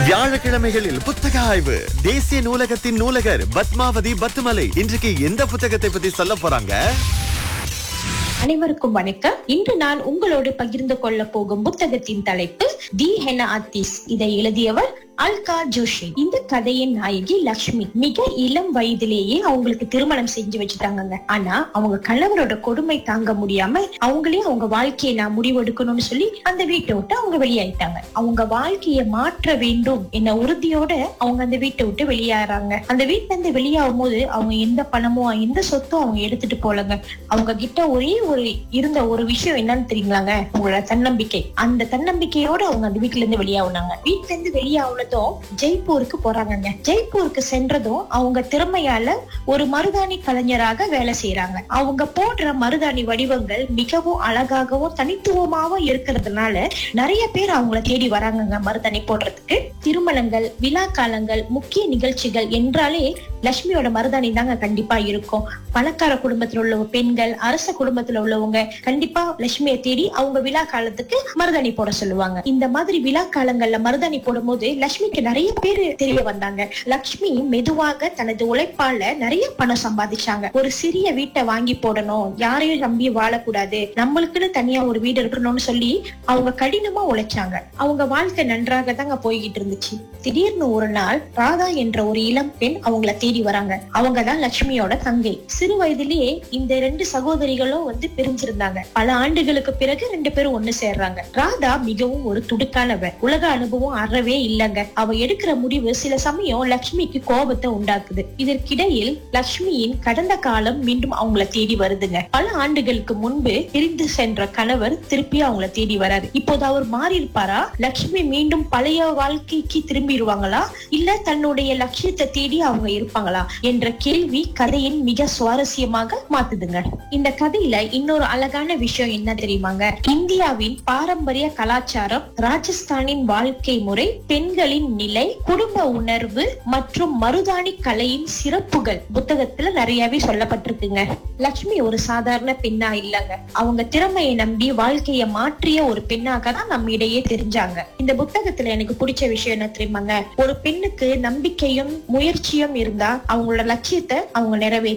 வியாழக்கிழமைகளில் புத்தக ஆய்வு தேசிய நூலகத்தின் நூலகர் பத்மாவதி பத்துமலை இன்றைக்கு எந்த புத்தகத்தை பத்தி சொல்ல போறாங்க அனைவருக்கும் வணக்கம் இன்று நான் உங்களோடு பகிர்ந்து கொள்ள போகும் புத்தகத்தின் தலைப்பு தி ஹென அத்திஸ் இதை எழுதியவர் அல்கா ஜோஷி இந்த கதையின் நாயகி லக்ஷ்மி மிக இளம் வயதிலேயே அவங்களுக்கு திருமணம் செஞ்சு வச்சுட்டாங்கங்க ஆனா அவங்க கணவரோட கொடுமை தாங்க முடியாம அவங்களே அவங்க வாழ்க்கையை நான் முடிவெடுக்கணும்னு சொல்லி அந்த வீட்டை விட்டு அவங்க வெளியாயிட்டாங்க அவங்க வாழ்க்கையை மாற்ற வேண்டும் என்ன உறுதியோட அவங்க அந்த வீட்டை விட்டு வெளியேறாங்க அந்த வீட்டுல இருந்து வெளியாகும் போது அவங்க எந்த பணமோ எந்த சொத்தும் அவங்க எடுத்துட்டு போலங்க அவங்க கிட்ட ஒரே ஒரு இருந்த ஒரு விஷயம் என்னன்னு தெரியுங்களாங்க உங்களோட தன்னம்பிக்கை அந்த தன்னம்பிக்கையோட அவங்க அந்த வீட்டுல இருந்து வெளியாகுனாங்க வீட்டுல இருந்து வெளியாகுனதும் ஜெய்ப்பூருக்கு போறாங்கங்க ஜெய்ப்பூருக்கு சென்றதும் அவங்க திறமையால ஒரு மருதாணி கலைஞராக வேலை செய்யறாங்க அவங்க போடுற மருதாணி வடிவங்கள் மிகவும் அழகாகவும் தனித்துவமாகவும் இருக்கிறதுனால நிறைய பேர் அவங்கள தேடி வராங்கங்க மருதாணி போடுறதுக்கு திருமணங்கள் விழா காலங்கள் முக்கிய நிகழ்ச்சிகள் என்றாலே லட்சுமியோட மருதாணி தாங்க கண்டிப்பா இருக்கும் பணக்கார குடும்பத்துல உள்ள பெண்கள் அரச குடும்பத்துல உள்ளவங்க கண்டிப்பா லட்சுமியை தேடி அவங்க விழா காலத்துக்கு மருதாணி போட சொல்லுவாங்க இந்த மாதிரி விழா காலங்கள்ல மருதாணி போடும்போது லட்சுமிக்கு நிறைய பேர் தெரிய வந்தாங்க லட்சுமி மெதுவாக தனது உழைப்பால நிறைய பணம் சம்பாதிச்சாங்க ஒரு சிறிய வீட்டை வாங்கி போடணும் யாரையும் நம்பி வாழக்கூடாது நம்மளுக்குன்னு தனியா ஒரு வீடு இருக்கணும்னு சொல்லி அவங்க கடினமா உழைச்சாங்க அவங்க வாழ்க்கை நன்றாக தாங்க போய்கிட்டு இருந்துச்சு திடீர்னு ஒரு நாள் ராதா என்ற ஒரு இளம் பெண் அவங்கள தேடி வராங்க அவங்க தான் லட்சுமியோட தங்கை சிறு வயதிலேயே இந்த ரெண்டு சகோதரிகளும் வந்து பிரிஞ்சிருந்தாங்க பல ஆண்டுகளுக்கு பிறகு ரெண்டு பேரும் ஒண்ணு சேர்றாங்க ராதா மிகவும் ஒரு துடுக்கானவ உலக அனுபவம் அறவே இல்லைங்க அவ எடுக்கிற முடிவு சில சமயம் லட்சுமிக்கு கோபத்தை உண்டாக்குது இதற்கிடையில் லட்சுமியின் கடந்த காலம் மீண்டும் அவங்கள தேடி வருதுங்க பல ஆண்டுகளுக்கு முன்பு பிரிந்து சென்ற கணவர் திருப்பி அவங்கள தேடி வராரு இப்போது அவர் மாறி இருப்பாரா லட்சுமி மீண்டும் பழைய வாழ்க்கைக்கு திரும்பிடுவாங்களா இல்ல தன்னுடைய லட்சியத்தை தேடி அவங்க இருப்பாங்களா என்ற கேள்வி கதையின் மிக சுவாரஸ்யமாக மாத்துதுங்க இந்த கதையில இன்னொரு அழகான விஷயம் என்ன தெரியுமாங்க இந்தியாவின் பாரம்பரிய கலாச்சாரம் ராஜஸ்தானின் வாழ்க்கை முறை பெண்களின் நிலை குடும்ப உணர்வு மற்றும் மருதாணி கலையின் சிறப்புகள் புத்தகத்துல நிறையவே சொல்லப்பட்டிருக்குங்க லட்சுமி ஒரு சாதாரண பெண்ணா இல்லங்க அவங்க திறமையை நம்பி வாழ்க்கைய மாற்றிய ஒரு பெண்ணாக தான் நம்ம இடையே தெரிஞ்சாங்க இந்த புத்தகத்துல எனக்கு பிடிச்ச விஷயம் என்ன தெரியுமாங்க ஒரு பெண்ணுக்கு நம்பிக்கையும் முயற்சியும் இருந்தா அவங்களோட லட்சியத்தை அவங்க நிறைவே